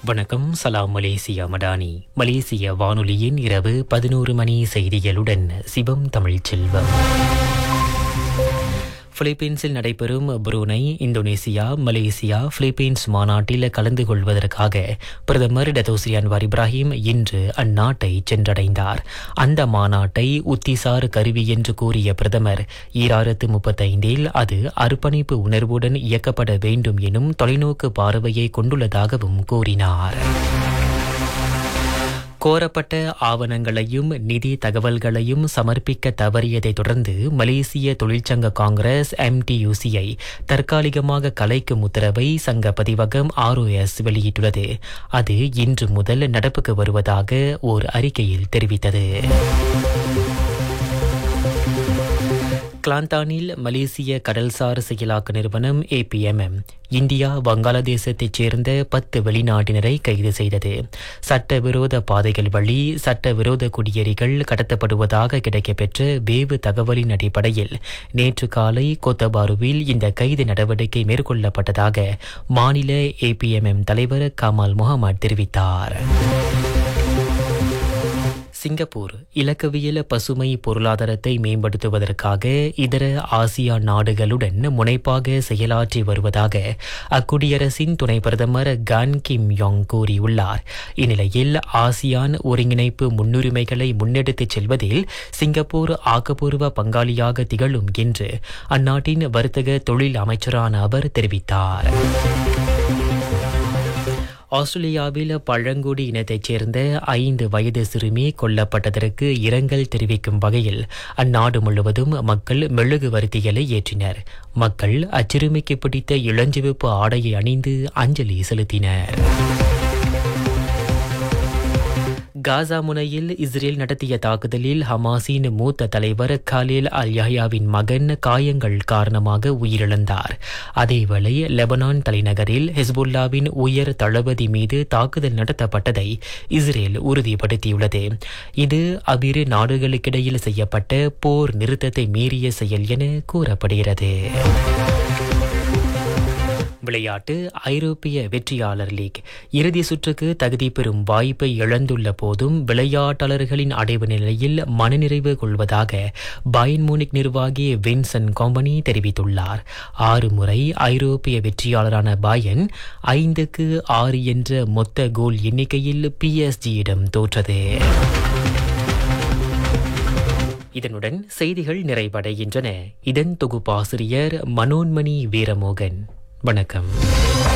வணக்கம் சலாம் மலேசியா மடானி மலேசிய வானொலியின் இரவு பதினோரு மணி செய்திகளுடன் சிவம் தமிழ்ச் செல்வம் பிலிப்பீன்ஸில் நடைபெறும் புரூனை இந்தோனேசியா மலேசியா பிலிப்பீன்ஸ் மாநாட்டில் கலந்து கொள்வதற்காக பிரதமர் டத்தோஸ்ரீ அன்வார் இப்ராஹிம் இன்று அந்நாட்டை சென்றடைந்தார் அந்த மாநாட்டை உத்திசார் கருவி என்று கூறிய பிரதமர் ஈராயிரத்து முப்பத்தைந்தில் அது அர்ப்பணிப்பு உணர்வுடன் இயக்கப்பட வேண்டும் எனும் தொலைநோக்கு பார்வையை கொண்டுள்ளதாகவும் கூறினார் கோரப்பட்ட ஆவணங்களையும் நிதி தகவல்களையும் சமர்ப்பிக்க தவறியதை தொடர்ந்து மலேசிய தொழிற்சங்க காங்கிரஸ் எம்டியூசியை தற்காலிகமாக கலைக்கும் உத்தரவை சங்க பதிவகம் ஆர்ஓஎஸ் வெளியிட்டுள்ளது அது இன்று முதல் நடப்புக்கு வருவதாக ஓர் அறிக்கையில் தெரிவித்தது கிளாந்தானில் மலேசிய கடல்சார் செயலாக்க நிறுவனம் ஏபிஎம்எம் இந்தியா வங்காளதேசத்தைச் சேர்ந்த பத்து வெளிநாட்டினரை கைது செய்தது சட்டவிரோத பாதைகள் வழி சட்டவிரோத குடியேறிகள் கடத்தப்படுவதாக கிடைக்கப்பெற்ற வேவு தகவலின் அடிப்படையில் நேற்று காலை கோத்தபாருவில் இந்த கைது நடவடிக்கை மேற்கொள்ளப்பட்டதாக மாநில ஏபிஎம்எம் தலைவர் கமால் முகமது தெரிவித்தார் சிங்கப்பூர் இலக்கவியல் பசுமை பொருளாதாரத்தை மேம்படுத்துவதற்காக இதர ஆசியான் நாடுகளுடன் முனைப்பாக செயலாற்றி வருவதாக அக்குடியரசின் துணை பிரதமர் கான் கிம் யோங் கூறியுள்ளார் இந்நிலையில் ஆசியான் ஒருங்கிணைப்பு முன்னுரிமைகளை முன்னெடுத்துச் செல்வதில் சிங்கப்பூர் ஆக்கப்பூர்வ பங்காளியாக திகழும் என்று அந்நாட்டின் வர்த்தக தொழில் அமைச்சரான அவர் தெரிவித்தார் ஆஸ்திரேலியாவில் பழங்குடி இனத்தைச் சேர்ந்த ஐந்து வயது சிறுமி கொல்லப்பட்டதற்கு இரங்கல் தெரிவிக்கும் வகையில் அந்நாடு முழுவதும் மக்கள் மெழுகுவர்த்திகளை ஏற்றினர் மக்கள் அச்சிறுமிக்கு பிடித்த இளஞ்சிவப்பு ஆடையை அணிந்து அஞ்சலி செலுத்தினர் காசா முனையில் இஸ்ரேல் நடத்திய தாக்குதலில் ஹமாஸின் மூத்த தலைவர் காலில் அல் யஹ்யாவின் மகன் காயங்கள் காரணமாக உயிரிழந்தார் அதேவேளை லெபனான் தலைநகரில் ஹெஸ்புல்லாவின் உயர் தளபதி மீது தாக்குதல் நடத்தப்பட்டதை இஸ்ரேல் உறுதிப்படுத்தியுள்ளது இது அவ்விரு நாடுகளுக்கிடையில் செய்யப்பட்ட போர் நிறுத்தத்தை மீறிய செயல் என கூறப்படுகிறது விளையாட்டு ஐரோப்பிய வெற்றியாளர் லீக் இறுதி சுற்றுக்கு தகுதி பெறும் வாய்ப்பை இழந்துள்ள போதும் விளையாட்டாளர்களின் அடைவு நிலையில் மனநிறைவு கொள்வதாக பயன் மூனிக் நிர்வாகி வின்சன் காம்பனி தெரிவித்துள்ளார் ஆறு முறை ஐரோப்பிய வெற்றியாளரான பயன் ஐந்துக்கு ஆறு என்ற மொத்த கோல் எண்ணிக்கையில் பிஎஸ்ஜியிடம் தோற்றது இதனுடன் செய்திகள் நிறைவடைகின்றன இதன் தொகுப்பாசிரியர் மனோன்மணி வீரமோகன் வணக்கம்